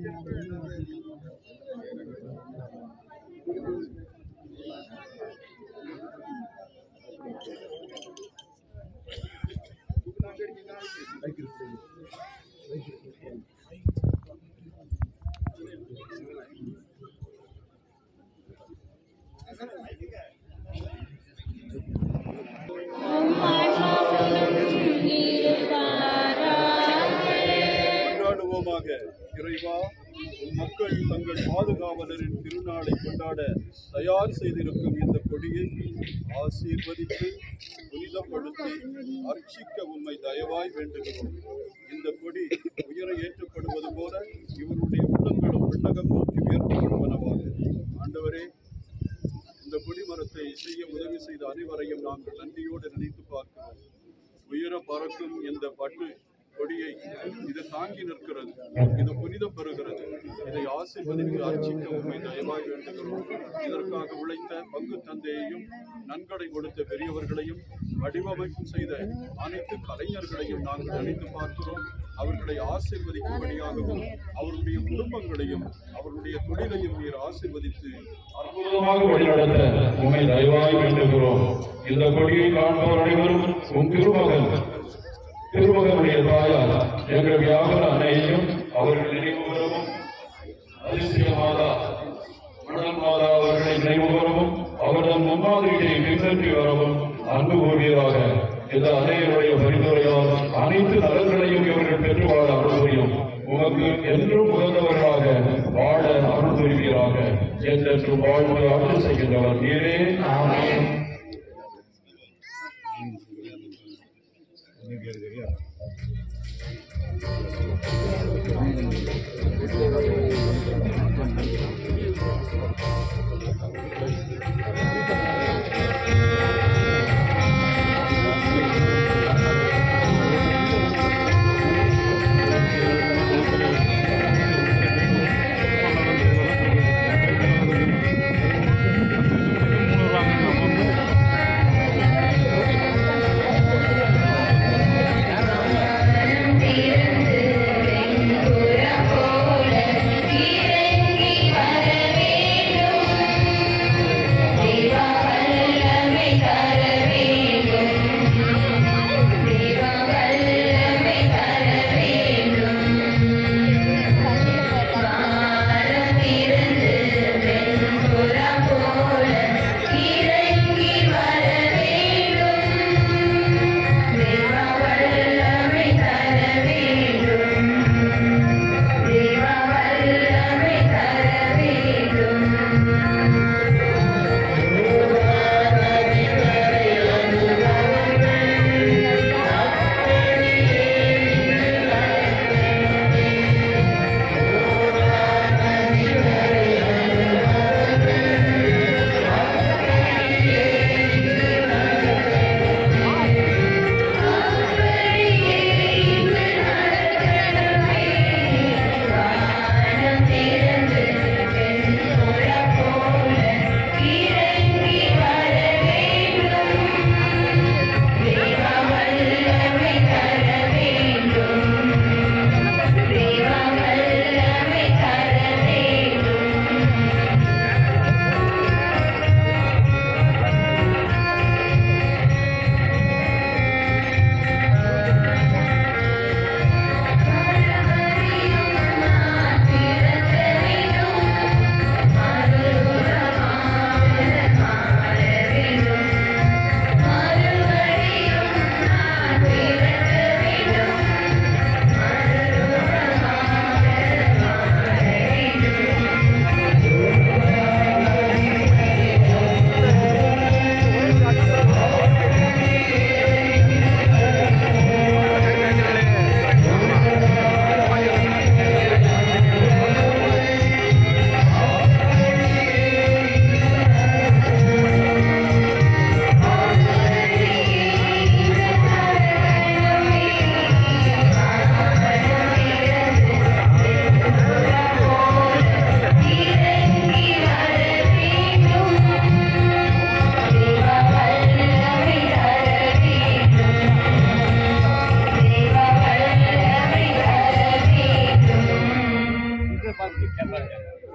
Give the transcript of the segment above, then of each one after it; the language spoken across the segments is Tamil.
கொண்டாடுவோமாக இறைவா உன் மக்கள் தங்கள் பாதுகாவலரின் திருநாளை கொண்டாட தயார் செய்திருக்கும் இந்த கொடியை ஆசீர்வதித்து புனிதப்படுத்தி அர்ச்சிக்க உம்மை தயவாய் வேண்டுகிறோம் இந்த கொடி உயர ஏற்றப்படுவது போல இவருடைய உள்ளங்களும் விண்ணகம் நோக்கி உயர்த்தப்படுவனவாக ஆண்டவரே இந்த கொடிமரத்தை செய்ய உதவி செய்த அனைவரையும் நாங்கள் நன்றியோடு நினைத்து பார்க்கிறோம் உயர பறக்கும் இந்த பட்டு கொடியை இது தாங்கி நிற்கிறது இது புனிதம் பெறுகிறது இதை ஆசீர்வதித்து அர்ச்சிக்க உண்மை தயவாய் வேண்டுகிறோம் இதற்காக உழைத்த பங்கு தந்தையையும் நன்கொடை கொடுத்த பெரியவர்களையும் வடிவமைப்பு செய்த அனைத்து கலைஞர்களையும் நாங்கள் நினைத்து பார்க்கிறோம் அவர்களை ஆசீர்வதிக்கும்படியாகவும் அவருடைய குடும்பங்களையும் அவருடைய தொழிலையும் நீர் ஆசீர்வதித்து அற்புதமாக வழிநடத்த உண்மை தயவாய் வேண்டுகிறோம் இந்த கொடியை காண்பவர் அனைவரும் உன் திருமகன் திருமகனுடைய தாயார் எங்கள் வியாபார அன்னையையும் அவர்கள் நினைவு கூறவும் அதிசய மாதா மணல் மாதா அவர்களை நினைவு கூறவும் அவர்தம் முன்மாதிரியை பின்பற்றி வரவும் அன்பு கூறியதாக இந்த அன்னையருடைய பரிந்துரையால் அனைத்து நலன்களையும் இவர்கள் பெற்று வாழ அருள் புரியும் உமக்கு என்றும் உகந்தவர்களாக வாழ அருள் புரிவீராக என்றென்று வாழ்வு ஆட்சி செய்கின்றவர் நீரே ஆமென் மூணு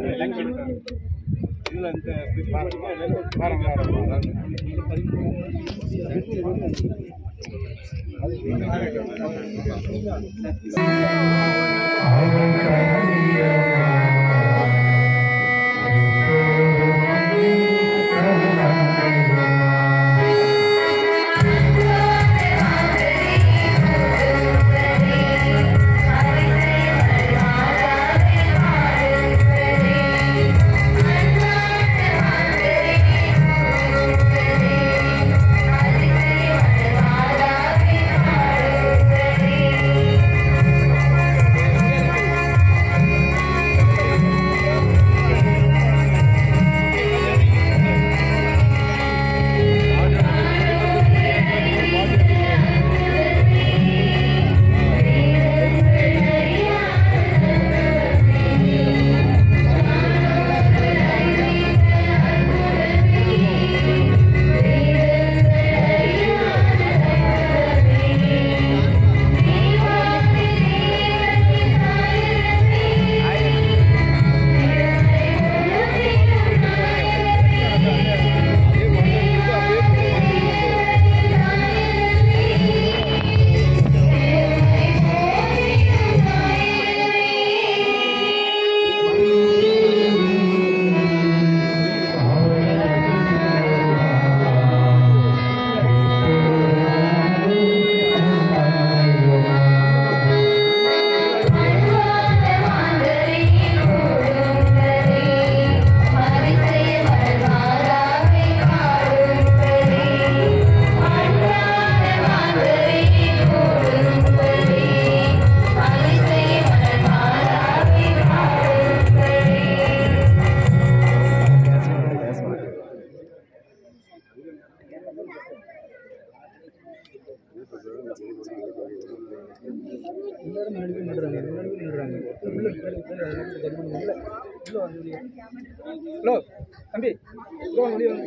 ஹலோ தம்பி இதோ வெளியே வாங்க.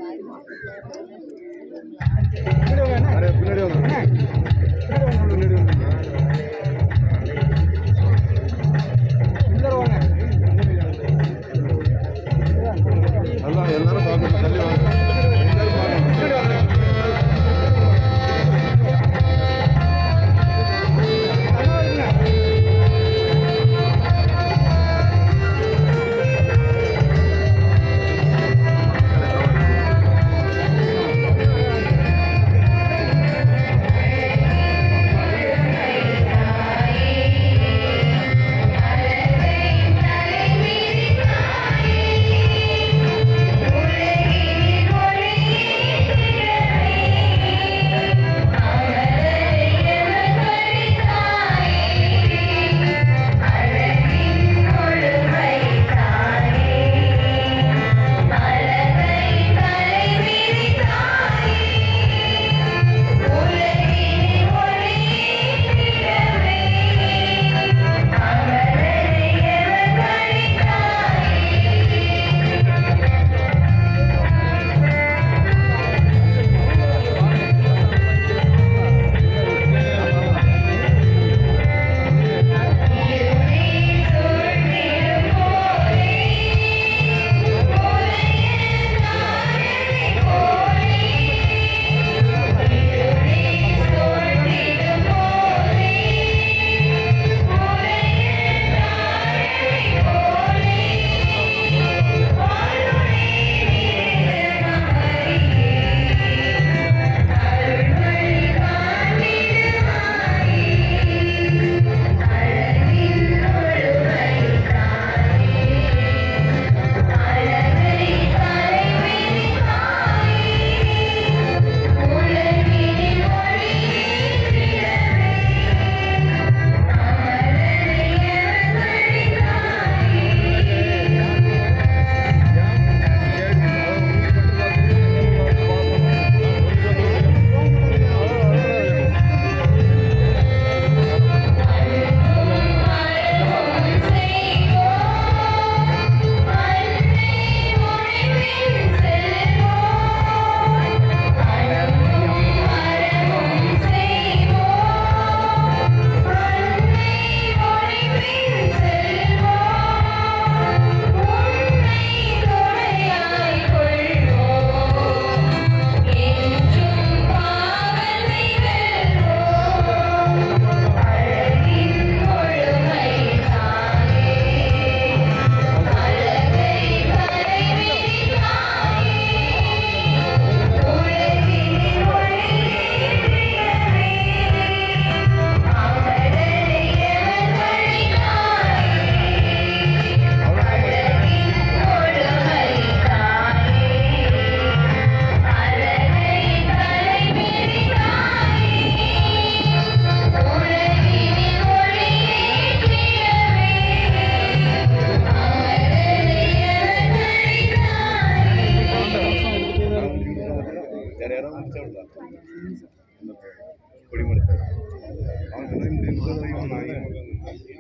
பின்னாடி வாங்க அண்ணா. அண்ணா, பின்னாடி வாங்க, பின்னாடி வாங்க. உள்ளார வாங்க. எல்லாரும் பார்க்கணும் தள்ளி வாங்க எல்லாரும் பார்க்கணும் பின்னாடி வாங்க. அண்ணா, இருங்க. Thank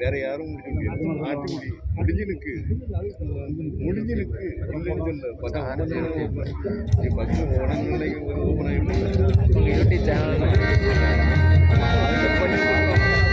வேற யாரும் முடிக்க முடியாது மாற்றி முடி முடிஞ்சு நிற்கு முடிஞ்சு நிற்கு இல்லைன்னு சொல்ல பார்த்தா நீ பஸ்ஸில் போனாங்க ஒரு ஓப்பன் ஆகிட்டு யூடியூப் சேனல் பண்ணி